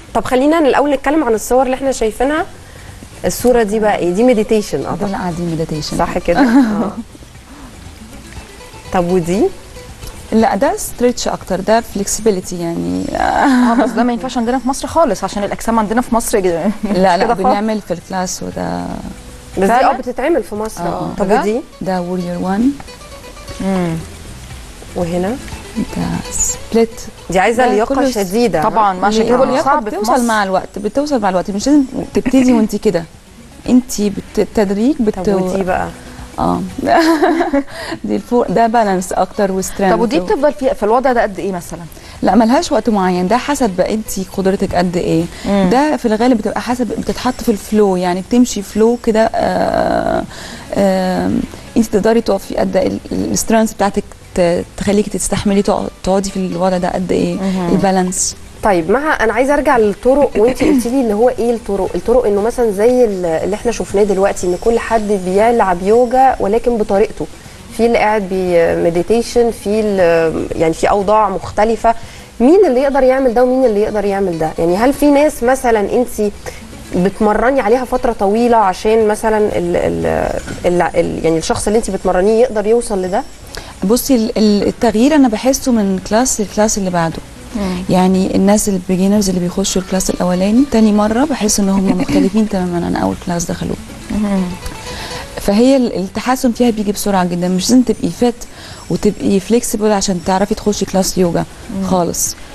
طب خلينا الاول نتكلم عن الصور اللي احنا شايفينها الصوره دي بقى ايه دي مديتيشن دول اعتقد قاعدين مديتيشن صح كده آه. طب ودي لا ده ستريتش اكتر ده فلكسبيليتي يعني اه بس ده ما ينفعش عندنا في مصر خالص عشان الاجسام عندنا في مصر لا كده لا خالص. بنعمل في الكلاس وده بس دي فعلا؟ اه بتتعمل في مصر آه. طب بجد؟ ودي ده وورير 1 مم. وهنا ده سبليت دي عايزه ده لياقه كله شديده طبعا ما عشان كده اللياقة بقول صعب في بتوصل مصر مع الوقت بتوصل مع الوقت مش لازم تبتدي وانت كده انت بالتدريج بت طب ودي بقى اه دي الفوق ده بالانس اكتر وسترينث طب ودي بتفضل في في الوضع ده قد ايه مثلا؟ لا ملهاش وقت معين ده حسب بقى انت قدرتك قد ايه مم. ده في الغالب بتبقى حسب بتتحط في الفلو يعني بتمشي فلو كده آه، آه، انت تقدري تقفي قد السترينث بتاعتك ت- تخليكي تستحملي تقع- تقعدي في الوضع ده قد ايه مهم. البالانس طيب مها انا عايزه ارجع للطرق وانت قلتي لي اللي هو ايه الطرق الطرق انه مثلا زي ال- اللي احنا شفناه دلوقتي ان كل حد بيلعب يوجا ولكن بطريقته في اللي قاعد بمديتيشن في ال- يعني في اوضاع مختلفه مين اللي يقدر يعمل ده ومين اللي يقدر يعمل ده يعني هل في ناس مثلا انت بتمرني عليها فتره طويله عشان مثلا ال ال ال ال يعني الشخص اللي انت بتمرنيه يقدر يوصل لده بصي ال- ال- التغيير انا بحسه من كلاس للكلاس اللي بعده يعني الناس البيجنرز اللي بيخشوا الكلاس الاولاني تاني مره بحس ان هم مختلفين تماما عن اول كلاس دخلوه فهي ال- التحسن فيها بيجي بسرعه جدا مش لازم تبقي فات وتبقي فليكسبل عشان تعرفي تخشي كلاس يوجا خالص